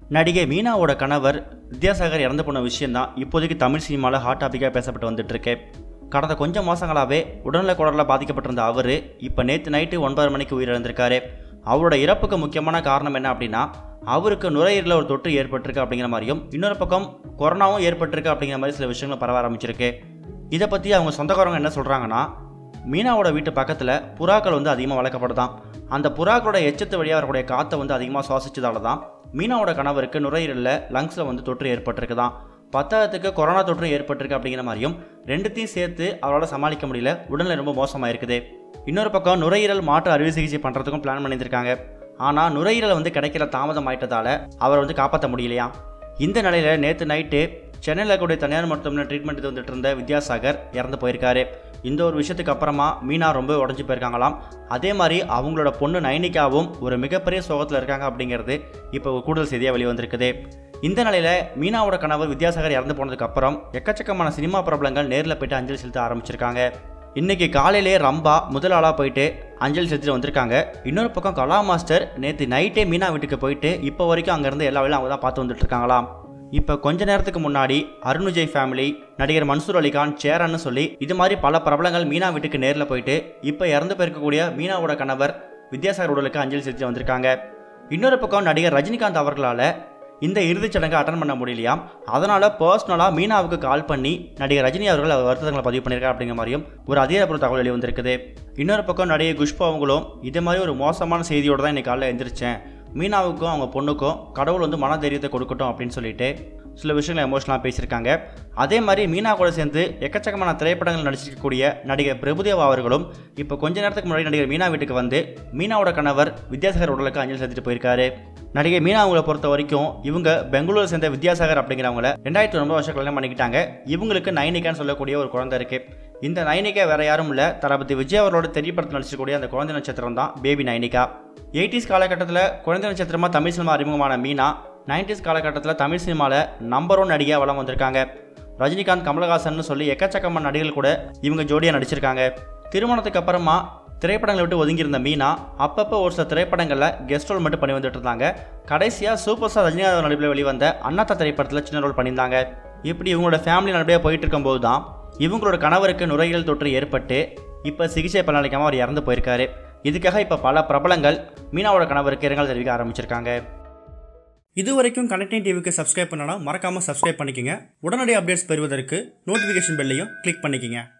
நடிகை மீனாவோட கணவர் வித்யாசாகர் இறந்து போன விஷயம்தான் இப்போதைக்கு தமிழ் சினிமாவில் ஹாட் டாப்பிக்காக பேசப்பட்டு வந்துட்டு இருக்கு கடந்த கொஞ்சம் மாதங்களாகவே உடல்நல குடலில் பாதிக்கப்பட்டிருந்த அவர் இப்போ நேற்று நைட்டு ஒன்பது மணிக்கு உயிரிழந்திருக்காரு அவரோட இறப்புக்கு முக்கியமான காரணம் என்ன அப்படின்னா அவருக்கு நுரையீரலில் ஒரு தொற்று ஏற்பட்டிருக்கு அப்படிங்கிற மாதிரியும் இன்னொரு பக்கம் கொரோனாவும் ஏற்பட்டிருக்கு அப்படிங்கிற மாதிரி சில விஷயங்கள் பரவ ஆரம்பிச்சிருக்கு இதை பற்றி அவங்க சொந்தக்காரங்க என்ன சொல்கிறாங்கன்னா மீனாவோட வீட்டு பக்கத்தில் புறாக்கள் வந்து அதிகமாக வளர்க்கப்படுதான் அந்த புறாக்களோட எச்சத்து வழியாக வரக்கூடிய காற்றை வந்து அதிகமாக சுவாசிச்சதால தான் மீனாவோட கணவருக்கு நுரையீரலில் லங்ஸில் வந்து தொற்று ஏற்பட்டிருக்குதான் பத்தாயிரத்துக்கு கொரோனா தொற்று ஏற்பட்டிருக்கு அப்படிங்கிற மாதிரியும் ரெண்டுத்தையும் சேர்த்து அவரால் சமாளிக்க முடியல உடல்நிலை ரொம்ப மோசமாக இருக்குது இன்னொரு பக்கம் நுரையீரல் மாற்று அறுவை சிகிச்சை பண்ணுறதுக்கும் பிளான் பண்ணியிருக்காங்க ஆனால் நுரையீரல் வந்து கிடைக்கிற தாமதம் ஆயிட்டதால அவரை வந்து காப்பாற்ற முடியலையா இந்த நிலையில் நேற்று நைட்டு சென்னையில் இருக்கக்கூடிய தனியார் மருத்துவமனை ட்ரீட்மெண்ட் வந்துட்டு இருந்த வித்யாசாகர் இறந்து போயிருக்காரு இந்த ஒரு விஷயத்துக்கு அப்புறமா மீனா ரொம்ப உடஞ்சி போயிருக்காங்களாம் அதே மாதிரி அவங்களோட பொண்ணு நைனிகாவும் ஒரு மிகப்பெரிய சோகத்தில் இருக்காங்க அப்படிங்கிறது இப்போ கூடுதல் செய்தியாக வெளியே வந்திருக்குது இந்த நிலையில் மீனாவோட கணவர் வித்யாசாகர் இறந்து போனதுக்கு அப்புறம் எக்கச்சக்கமான சினிமா பிரபலங்கள் நேரில் போயிட்டு அஞ்சலி செலுத்த ஆரம்பிச்சிருக்காங்க இன்னைக்கு காலையிலே ரம்பா முதல் ஆளாக போயிட்டு அஞ்சலி செலுத்திட்டு வந்திருக்காங்க இன்னொரு பக்கம் கலா மாஸ்டர் நேற்று நைட்டே மீனா வீட்டுக்கு போயிட்டு இப்போ வரைக்கும் அங்கேருந்து எல்லா வேலையும் அவங்க தான் பார்த்து வந்துட்டு இருக்காங்களாம் இப்போ கொஞ்ச நேரத்துக்கு முன்னாடி அருண் விஜய் ஃபேமிலி நடிகர் மன்சூர் அலிகான் சேரன்னு சொல்லி இது மாதிரி பல பிரபலங்கள் மீனா வீட்டுக்கு நேரில் போயிட்டு இப்போ இறந்து போயிருக்கக்கூடிய மீனாவோட கணவர் வித்யாசாகர் உடலுக்கு அஞ்சலி செலுத்தி வந்திருக்காங்க இன்னொரு பக்கம் நடிகர் ரஜினிகாந்த் அவர்களால் இந்த இறுதிச் சடங்கை அட்டன் பண்ண முடியலையாம் அதனால் பர்சனலாக மீனாவுக்கு கால் பண்ணி நடிகர் ரஜினி அவர்கள் அவர் வருத்தங்களை பதிவு பண்ணியிருக்காரு அப்படிங்கிற மாதிரியும் ஒரு அதிகாரப்பூர்வ தகவல் வெளியே வந்திருக்குது இன்னொரு பக்கம் நடிகை குஷ்பு அவங்களும் இதே மாதிரி ஒரு மோசமான செய்தியோடு தான் இன்னைக்கு காலையில் எந்திரிச்சேன் மீனாவுக்கும் அவங்க பொண்ணுக்கும் கடவுள் வந்து மன தைரியத்தை கொடுக்கட்டும் அப்படின்னு சொல்லிட்டு சில விஷயங்களை எமோஷனலாக பேசியிருக்காங்க அதே மாதிரி மீனா கூட சேர்ந்து எக்கச்சக்கமான திரைப்படங்கள் நடிச்சிருக்கக்கூடிய நடிகர் பிரபுதேவா அவர்களும் இப்போ கொஞ்ச நேரத்துக்கு முன்னாடி நடிகர் மீனா வீட்டுக்கு வந்து மீனாவோட கணவர் வித்யாசாகர் உடலுக்கு அஞ்சலி செலுத்திட்டு போயிருக்காரு நடிகை மீனா அவங்கள பொறுத்த வரைக்கும் இவங்க பெங்களூர் சேர்ந்த வித்யாசாகர் அப்படிங்கிறவங்கள ரெண்டாயிரத்தி ஒன்பது வருஷம் கல்யாணம் பண்ணிக்கிட்டாங்க இவங்களுக்கு நைனிகான்னு சொல்லக்கூடிய ஒரு குழந்தை இருக்கு இந்த நைனிகா வேற யாரும் இல்லை தளபதி விஜய் அவர்களோட தெரியப்படத்தில் நடிச்சிருக்கக்கூடிய அந்த குழந்தை நட்சத்திரம் தான் பேபி நைனிகா எயிட்டிஸ் காலகட்டத்தில் குழந்தை நட்சத்திரமாக தமிழ் சினிமா அறிமுகமான மீனா நைன்டிஸ் காலகட்டத்தில் தமிழ் சினிமாவில் நம்பர் ஒன் நடிகையாக வளம் வந்திருக்காங்க ரஜினிகாந்த் கமலஹாசன் சொல்லி எக்கச்சக்கமான நடிகர்கள் கூட இவங்க ஜோடியாக நடிச்சிருக்காங்க திருமணத்துக்கு அப்புறமா திரைப்படங்களை விட்டு ஒதுங்கியிருந்த மீனா அப்பப்போ ஒரு சில திரைப்படங்களில் கெஸ்ட் ரோல் மட்டும் பண்ணி வந்துட்டு இருந்தாங்க கடைசியாக சூப்பர் ஸ்டார் ரஜினிகாந்த் நடிப்பில் வெளிவந்த அண்ணாத்தா திரைப்படத்தில் சின்ன ரோல் பண்ணியிருந்தாங்க இப்படி இவங்களோட ஃபேமிலி நல்லபடியாக போயிட்டு இருக்கும்போது தான் இவங்களோட கணவருக்கு நுரையீரல் தொற்று ஏற்பட்டு இப்போ சிகிச்சை பலனளிக்காமல் அவர் இறந்து போயிருக்காரு இதுக்காக இப்போ பல பிரபலங்கள் மீனாவோட கணவருக்கு இரங்கல் தெரிவிக்க ஆரம்பிச்சிருக்காங்க இது வரைக்கும் கனெக்டிங் டிவிக்கு சப்ஸ்கிரைப் பண்ணனா மறக்காமல் சப்ஸ்கிரைப் பண்ணிக்கங்க உடனடி அப்டேட்ஸ் பெறுவதற்கு நோட்டிஃபிகேஷன் பெல்லையும் கிளிக் பண்ணிக்கங்க